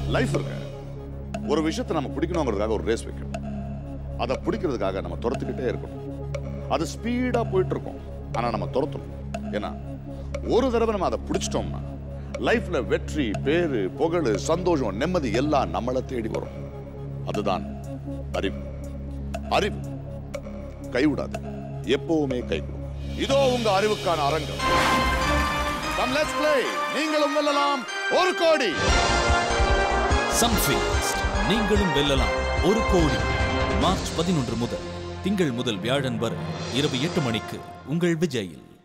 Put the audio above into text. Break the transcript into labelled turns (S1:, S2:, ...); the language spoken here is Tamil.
S1: லைஃப் இருக்கு ஒரு விஷயத்தை நம்ம பிடிக்கணுங்கிறதுக்காக ஒரு ரேஸ் வைக்கணும் அதை பிடிக்கிறதுக்காக நம்ம துரத்துக்கிட்டே இருக்கணும் அது ஸ்பீடா போயிட்டு இருக்கும் ஆனா நம்ம துரத்தணும் ஏன்னா ஒரு தடவை நம்ம அதை பிடிச்சிட்டோம்னா லைஃப்ல வெற்றி பேரு புகழ் சந்தோஷம் நிம்மதி எல்லாம் நம்மளை தேடி வரும் அதுதான் அறிவு அறிவு கைவிடாது எப்பவுமே கை கொடுக்கும் இதோ உங்க அறிவுக்கான அரங்கம் Come, let's play. நீங்களும் வெல்லலாம் ஒரு கோடி
S2: சன்ஃபீஸ்ட் நீங்களும் வெல்லலாம் ஒரு கோடி மார்ச் பதினொன்று முதல் திங்கள் முதல் வியாழன் வரை இரவு எட்டு மணிக்கு உங்கள் விஜயில்